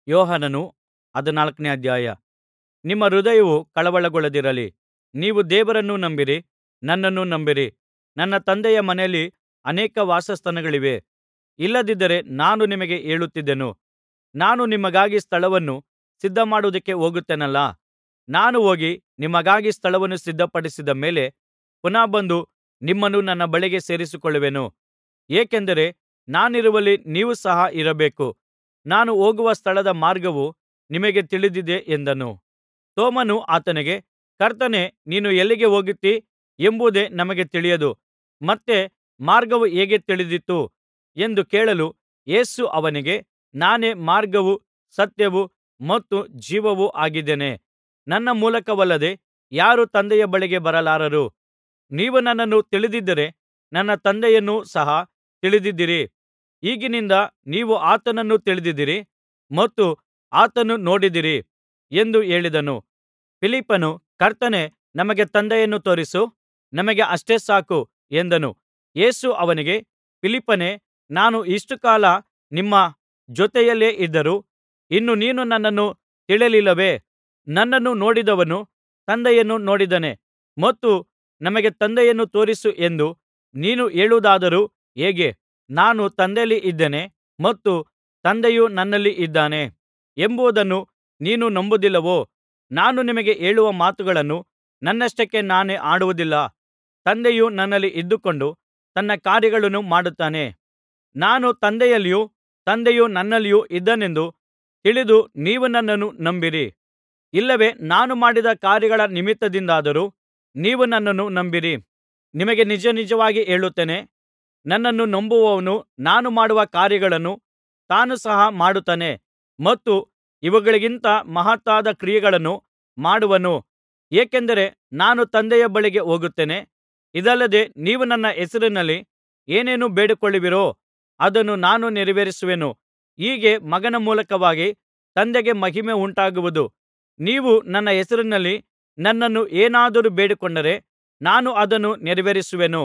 ಯೋಹಾನನು ಹದಿನಾಲ್ಕನೇ ಅಧ್ಯಾಯ ನಿಮ್ಮ ಹೃದಯವು ಕಳವಳಗೊಳ್ಳದಿರಲಿ ನೀವು ದೇವರನ್ನು ನಂಬಿರಿ ನನ್ನನ್ನೂ ನಂಬಿರಿ ನನ್ನ ತಂದೆಯ ಮನೆಯಲ್ಲಿ ಅನೇಕ ವಾಸಸ್ಥಾನಗಳಿವೆ ಇಲ್ಲದಿದ್ದರೆ ನಾನು ನಿಮಗೆ ಹೇಳುತ್ತಿದ್ದೆನು ನಾನು ನಿಮಗಾಗಿ ಸ್ಥಳವನ್ನು ಸಿದ್ಧಮಾಡುವುದಕ್ಕೆ ಹೋಗುತ್ತೇನಲ್ಲಾ ನಾನು ಹೋಗಿ ನಿಮಗಾಗಿ ಸ್ಥಳವನ್ನು ಸಿದ್ಧಪಡಿಸಿದ ಮೇಲೆ ಪುನಃ ಬಂದು ನಿಮ್ಮನ್ನು ನನ್ನ ಬಳಿಗೆ ಸೇರಿಸಿಕೊಳ್ಳುವೆನು ಏಕೆಂದರೆ ನಾನಿರುವಲ್ಲಿ ನೀವು ಸಹ ಇರಬೇಕು ನಾನು ಹೋಗುವ ಸ್ಥಳದ ಮಾರ್ಗವು ನಿಮಗೆ ತಿಳಿದಿದೆ ಎಂದನು ತೋಮನು ಆತನಿಗೆ ಕರ್ತನೇ ನೀನು ಎಲ್ಲಿಗೆ ಹೋಗುತ್ತೀ ಎಂಬುದೇ ನಮಗೆ ತಿಳಿಯದು ಮತ್ತೆ ಮಾರ್ಗವು ಹೇಗೆ ತಿಳಿದೀತು ಎಂದು ಕೇಳಲು ಯೇಸು ಅವನಿಗೆ ನಾನೇ ಮಾರ್ಗವೂ ಸತ್ಯವೂ ಮತ್ತು ಜೀವವೂ ಆಗಿದ್ದೇನೆ ನನ್ನ ಮೂಲಕವಲ್ಲದೆ ಯಾರೂ ತಂದೆಯ ಬಳಿಗೆ ಬರಲಾರರು ನೀವು ನನ್ನನ್ನು ತಿಳಿದಿದ್ದರೆ ನನ್ನ ತಂದೆಯನ್ನೂ ಸಹ ತಿಳಿದಿದ್ದೀರಿ ಈಗಿನಿಂದ ನೀವು ಆತನನ್ನು ತಿಳಿದಿದ್ದೀರಿ ಮತ್ತು ಆತನನ್ನು ನೋಡಿದ್ದೀರಿ ಎಂದು ಹೇಳಿದನು ಫಿಲಿಪ್ಪನು ಕರ್ತನೇ ನಮಗೆ ತಂದೆಯನ್ನು ತೋರಿಸು ನಮಗೆ ಅಷ್ಟೇ ಸಾಕು ಎಂದನು ಯೇಸು ಅವನಿಗೆ ಫಿಲಿಪ್ಪನೇ ನಾನು ಇಷ್ಟು ಕಾಲ ನಿಮ್ಮ ಜೊತೆಯಲ್ಲೇ ಇದ್ದರೂ ಇನ್ನೂ ನೀನು ನನ್ನನ್ನು ತಿಳಿಯಲಿಲ್ಲವೇ ನನ್ನನ್ನು ನೋಡಿದವನು ತಂದೆಯನ್ನು ನೋಡಿದ್ದಾನೆ ಮತ್ತು ನಮಗೆ ತಂದೆಯನ್ನು ತೋರಿಸು ಎಂದು ನೀನು ಹೇಳುವುದಾದರೂ ಹೇಗೆ ನಾನು ತಂದೆಯಲ್ಲಿ ಇದ್ದೇನೆ ಮತ್ತು ತಂದೆಯು ನನ್ನಲ್ಲಿ ಇದ್ದಾನೆ ಎಂಬುದನ್ನು ನೀನು ನಂಬುವುದಿಲ್ಲವೋ ನಾನು ನಿಮಗೆ ಹೇಳುವ ಮಾತುಗಳನ್ನು ನನ್ನಷ್ಟಕ್ಕೆ ನಾನೇ ಆಡುವುದಿಲ್ಲ ತಂದೆಯು ನನ್ನಲ್ಲಿ ಇದ್ದುಕೊಂಡು ತನ್ನ ಕಾರ್ಯಗಳನ್ನು ಮಾಡುತ್ತಾನೆ ನಾನು ತಂದೆಯಲ್ಲಿಯೂ ತಂದೆಯು ನನ್ನಲ್ಲಿಯೂ ಇದ್ದಾನೆಂದು ತಿಳಿದು ನೀವು ನನ್ನನ್ನು ನಂಬಿರಿ ಇಲ್ಲವೇ ನಾನು ಮಾಡಿದ ಕಾರ್ಯಗಳ ನಿಮಿತ್ತದಿಂದಾದರೂ ನೀವು ನನ್ನನ್ನು ನಂಬಿರಿ ನಿಮಗೆ ನಿಜನಿಜವಾಗಿ ಹೇಳುತ್ತೇನೆ ನನ್ನನ್ನು ನಂಬುವವನು ನಾನು ಮಾಡುವ ಕಾರ್ಯಗಳನ್ನು ತಾನು ಸಹ ಮಾಡುತ್ತಾನೆ ಮತ್ತು ಇವುಗಳಿಗಿಂತ ಮಹತ್ತಾದ ಕ್ರಿಯೆಗಳನ್ನು ಮಾಡುವನು ಏಕೆಂದರೆ ನಾನು ತಂದೆಯ ಬಳಿಗೆ ಹೋಗುತ್ತೇನೆ ಇದಲ್ಲದೆ ನೀವು ನನ್ನ ಹೆಸರಿನಲ್ಲಿ ಏನೇನು ಬೇಡಿಕೊಳ್ಳುವಿರೋ ಅದನ್ನು ನಾನು ನೆರವೇರಿಸುವೆನು ಹೀಗೆ ಮಗನ ಮೂಲಕವಾಗಿ ತಂದೆಗೆ ಮಹಿಮೆ ಉಂಟಾಗುವುದು ನೀವು ನನ್ನ ಹೆಸರಿನಲ್ಲಿ ನನ್ನನ್ನು ಏನಾದರೂ ಬೇಡಿಕೊಂಡರೆ ನಾನು ಅದನ್ನು ನೆರವೇರಿಸುವೆನು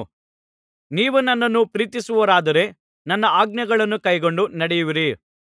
ನೀವು ನನ್ನನ್ನು ಪ್ರೀತಿಸುವವರಾದರೆ ನನ್ನ ಆಜ್ಞೆಗಳನ್ನು ಕೈಕೊಂಡು ನಡೆಯುವಿರಿ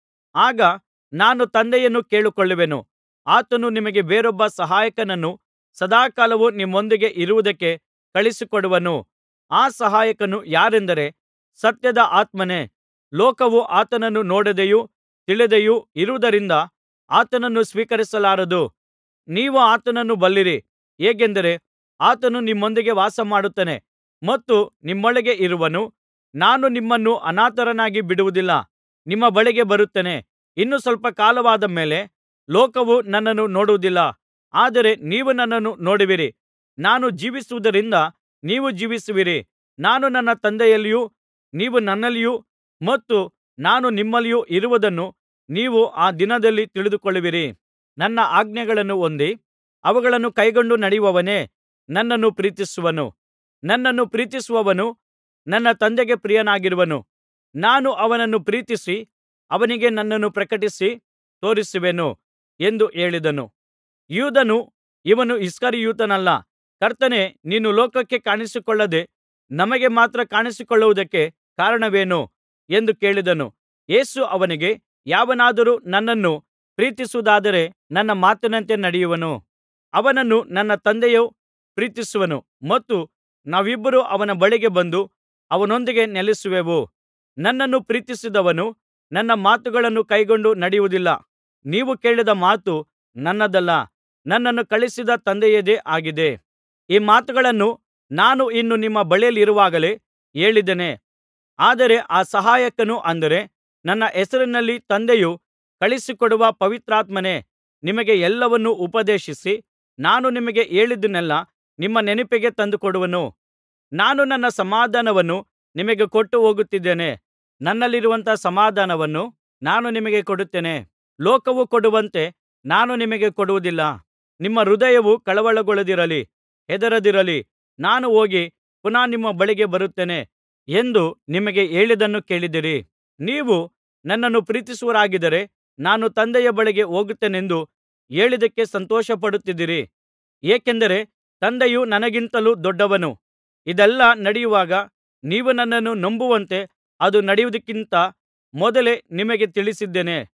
ಆಗ ನಾನು ತಂದೆಯನ್ನು ಕೇಳಿಕೊಳ್ಳುವೆನು ಆತನು ನಿಮಗೆ ಬೇರೊಬ್ಬ ಸಹಾಯಕನನ್ನು ಸದಾಕಾಲವೂ ನಿಮ್ಮೊಂದಿಗೆ ಇರುವುದಕ್ಕೆ ಕಳುಹಿಸಿಕೊಡುವನು ಆ ಸಹಾಯಕನು ಯಾರೆಂದರೆ ಸತ್ಯದ ಆತ್ಮನೇ ಲೋಕವು ಆತನನ್ನು ನೋಡದೆಯೂ ತಿಳಿಯದೆಯೂ ಇರುವುದರಿಂದ ಆತನನ್ನು ಸ್ವೀಕರಿಸಲಾರದು ನೀವು ಆತನನ್ನು ಬಲ್ಲಿರಿ ಹೇಗೆಂದರೆ ಆತನು ನಿಮ್ಮೊಂದಿಗೆ ವಾಸಮಾಡುತ್ತಾನೆ ಮತ್ತು ನಿಮ್ಮೊಳಗೆ ಇರುವನು ನಾನು ನಿಮ್ಮನ್ನು ಅನಾಥರನ್ನಾಗಿ ಬಿಡುವುದಿಲ್ಲ ನಿಮ್ಮ ಬಳಿಗೆ ಬರುತ್ತೇನೆ ಇನ್ನು ಸ್ವಲ್ಪ ಕಾಲವಾದ ಮೇಲೆ ಲೋಕವು ನನ್ನನ್ನು ನೋಡುವುದಿಲ್ಲ ಆದರೆ ನೀವು ನನ್ನನ್ನು ನೋಡುವಿರಿ ನಾನು ಜೀವಿಸುವುದರಿಂದ ನೀವು ಜೀವಿಸುವಿರಿ ನಾನು ನನ್ನ ತಂದೆಯಲ್ಲಿಯೂ ನೀವು ನನ್ನಲ್ಲಿಯೂ ಮತ್ತು ನಾನು ನಿಮ್ಮಲ್ಲಿಯೂ ಇರುವುದನ್ನು ನೀವು ಆ ದಿನದಲ್ಲಿ ತಿಳಿದುಕೊಳ್ಳುವಿರಿ ನನ್ನ ಆಜ್ಞೆಗಳನ್ನು ಹೊಂದಿ ಅವುಗಳನ್ನು ಕೈಕೊಂಡು ನಡೆಯುವವನೇ ನನ್ನನ್ನು ಪ್ರೀತಿಸುವನು ನನ್ನನ್ನು ಪ್ರೀತಿಸುವವನು ನನ್ನ ತಂದೆಗೆ ಪ್ರಿಯನಾಗಿರುವನು ನಾನು ಅವನನ್ನು ಪ್ರೀತಿಸಿ ಅವನಿಗೆ ನನ್ನನ್ನು ಪ್ರಕಟಿಸಿ ತೋರಿಸುವೆನು ಎಂದು ಹೇಳಿದನು ಯೂದನು ಇವನು ಇಸ್ಕರಿಯೋತನಲ್ಲ ಕರ್ತನೇ ನೀನು ಲೋಕಕ್ಕೆ ಕಾಣಿಸಿಕೊಳ್ಳದೆ ನಮಗೆ ಮಾತ್ರ ಕಾಣಿಸಿಕೊಳ್ಳುವುದಕ್ಕೆ ಕಾರಣವೇನು ಎಂದು ಕೇಳಿದನು ಯೇಸು ಅವನಿಗೆ ಯಾವನಾದರೂ ನನ್ನನ್ನು ಪ್ರೀತಿಸುವುದಾದರೆ ನನ್ನ ಮಾತಿನಂತೆ ನಡೆಯುವನು ಅವನನ್ನು ನನ್ನ ತಂದೆಯು ಪ್ರೀತಿಸುವನು ಮತ್ತು ನಾವಿಬ್ಬರೂ ಅವನ ಬಳಿಗೆ ಬಂದು ಅವನೊಂದಿಗೆ ನೆಲೆಸುವೆವು ನನ್ನನ್ನು ಪ್ರೀತಿಸದವನು ನನ್ನ ಮಾತುಗಳನ್ನು ಕೈಕೊಂಡು ನಡೆಯುವುದಿಲ್ಲ ನೀವು ಕೇಳಿದ ಮಾತು ನನ್ನದಲ್ಲ ನನ್ನನ್ನು ಕಳುಹಿಸಿದ ತಂದೆಯದೇ ಆಗಿದೆ ಈ ಮಾತುಗಳನ್ನು ನಾನು ಇನ್ನು ನಿಮ್ಮ ಬಳಿಯಲ್ಲಿರುವಾಗಲೇ ಹೇಳಿದ್ದೇನೆ ಆದರೆ ಆ ಸಹಾಯಕನು ಅಂದರೆ ನನ್ನ ಹೆಸರಿನಲ್ಲಿ ತಂದೆಯು ಕಳುಹಿಸಿಕೊಡುವ ಪವಿತ್ರಾತ್ಮನೇ ನಿಮಗೆ ಎಲ್ಲವನ್ನೂ ಉಪದೇಶಿಸಿ ನಾನು ನಿಮಗೆ ಹೇಳಿದ್ದನ್ನೆಲ್ಲಾ ನಿಮ್ಮ ನೆನಪಿಗೆ ತಂದುಕೊಡುವನು ನಾನು ನನ್ನ ಸಮಾಧಾನವನ್ನು ನಿಮಗೆ ಕೊಟ್ಟು ಹೋಗುತ್ತಿದ್ದೇನೆ ನನ್ನಲ್ಲಿರುವಂಥ ಸಮಾಧಾನವನ್ನು ನಾನು ನಿಮಗೆ ಕೊಡುತ್ತೇನೆ ಲೋಕವು ಕೊಡುವಂತೆ ನಾನು ನಿಮಗೆ ಕೊಡುವುದಿಲ್ಲ ನಿಮ್ಮ ಹೃದಯವು ಕಳವಳಗೊಳ್ಳದಿರಲಿ ಹೆದರದಿರಲಿ ನಾನು ಹೋಗಿ ಪುನಃ ನಿಮ್ಮ ಬಳಿಗೆ ಬರುತ್ತೇನೆ ಎಂದು ನಿಮಗೆ ಹೇಳಿದ್ದನ್ನು ಕೇಳಿದಿರಿ ನೀವು ನನ್ನನ್ನು ಪ್ರೀತಿಸುವವರಾಗಿದ್ದರೆ ನಾನು ತಂದೆಯ ಬಳಿಗೆ ಹೋಗುತ್ತೇನೆಂದು ಹೇಳಿದ್ದಕ್ಕೆ ಸಂತೋಷಪಡುತ್ತಿದ್ದಿರಿ ಏಕೆಂದರೆ ತಂದೆಯು ನನಗಿಂತಲೂ ದೊಡ್ಡವನು ಇದೆಲ್ಲಾ ನಡೆಯುವಾಗ ನೀವು ನನ್ನನ್ನು ನಂಬುವಂತೆ ಅದು ನಡೆಯುವುದಕ್ಕಿಂತ ಮೊದಲೇ ನಿಮಗೆ ತಿಳಿಸಿದ್ದೇನೆ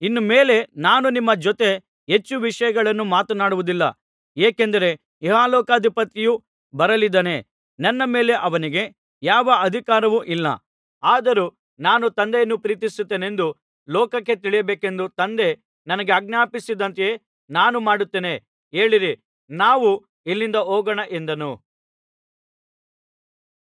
ಇನ್ನು ಮೇಲೆ ನಾನು ನಿಮ್ಮ ಜೊತೆ ಹೆಚ್ಚು ವಿಷಯಗಳನ್ನು ಮಾತನಾಡುವುದಿಲ್ಲ ಏಕೆಂದರೆ ಇಹಲೋಕಾಧಿಪತಿಯು ಬರಲಿದ್ದಾನೆ ನನ್ನ ಮೇಲೆ ಅವನಿಗೆ ಯಾವ ಅಧಿಕಾರವೂ ಇಲ್ಲ ಆದರೂ ನಾನು ತಂದೆಯನ್ನು ಪ್ರೀತಿಸುತ್ತೇನೆಂದು ಲೋಕಕ್ಕೆ ತಿಳಿಯಬೇಕೆಂದು ತಂದೆ ನನಗೆ ಆಜ್ಞಾಪಿಸಿದಂತೆಯೇ ನಾನು ಮಾಡುತ್ತೇನೆ ಏಳಿರಿ ನಾವು ಇಲ್ಲಿಂದ ಹೋಗೋಣ ಎಂದನು